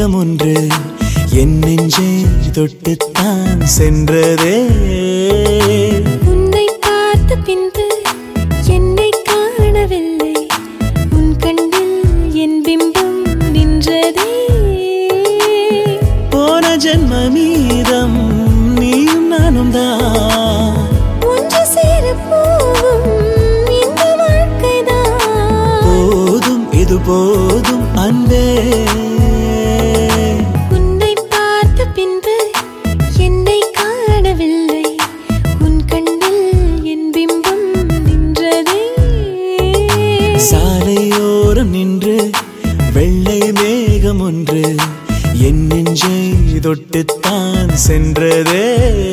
மேகம் ஒன்று என் நெஞ்சை தொட்டுத்தான் சென்றதே உன்னை பார்த்த பின்பு என்னை காணவில்லை உன் கண்ணில் என் பிம்பம் நின்றதே போன ஜென்ம மீதம் நீயும் நானும் தான் ஒன்று சேர போகும் இந்த வாழ்க்கைதான் போதும் இது போதும் அன்பே உன்னை பார்த்த பின்பு என்னை காணவில்லை உன் கண்ணில் என் பிம்பம் நின்றதே சாலையோரம் நின்று வெள்ளை மேகம் ஒன்று என் நெஞ்சை தொட்டுத்தான் சென்றதே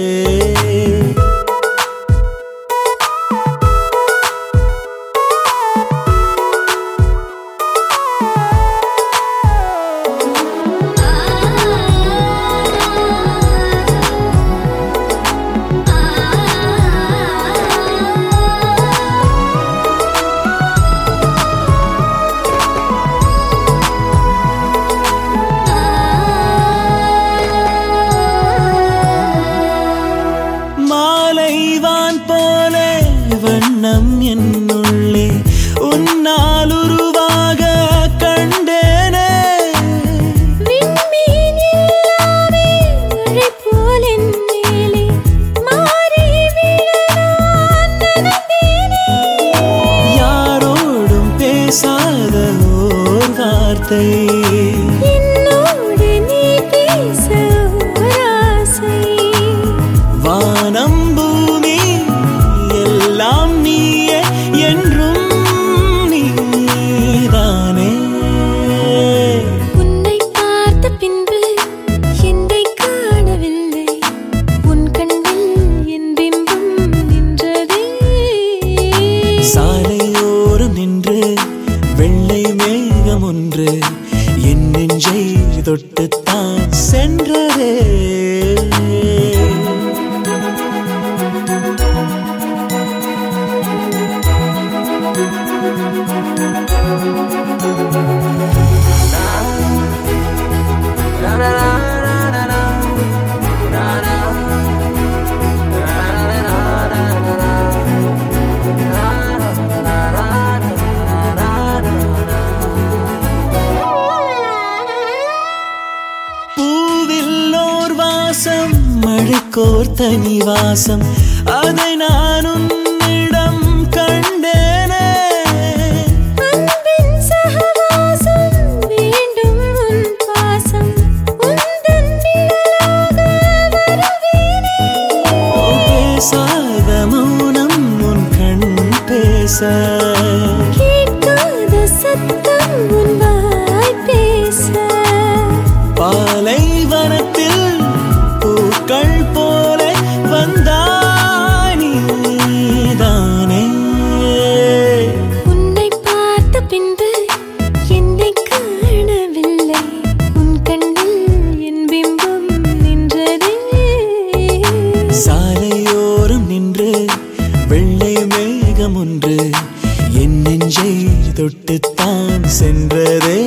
மாலைவான் போல வண்ணம் என்னுள்ளே உன்னால் உருவாக கண்டேனே விண்மீன் எல்லாமே மழை போல் என் மேலே மாறி விழ நான் நனைந்தேனே. யாரோடும் பேசாத ஓர் வார்த்தை என்னோடு நீ பேச ஓர் ஆசை. வானம் பூமி எல்லாம் நீயே என்றும் நீதானே உன்னை பார்த்த பின்பு என்னை காணவில்லை உன் கண்ணில் என் பிம்பம் நின்றதே சாலையோரம் நின்று வெள்ளை மேகம் ஒன்று என் நெஞ்சை தொட்டுத்தான் சென்றதே பூவில் ஓர் வாசம் மழைக்கோர் தனி வாசம் அதை நான் உன்னிடம் கண்டேனே அன்பின் சகவாசம் வேண்டும் உன் பாசம் உந்தன் நிழலாக வருவேனே பேசாத மௌனம் உன் கண் பேச கேட்காத சத்தம் உன் வாய் பேச பாலைவனத்தில் பூக்கள் போல வந்தாய் நீதானே உன்னை பார்த்த பின்பு என்னை காணவில்லை உன் கண்ணில் என் பிம்பம் நின்றதே சாலையோரம் நின்று வெள்ளை மேகம் ஒன்று என் நெஞ்சை தொட்டுத்தான் சென்றதே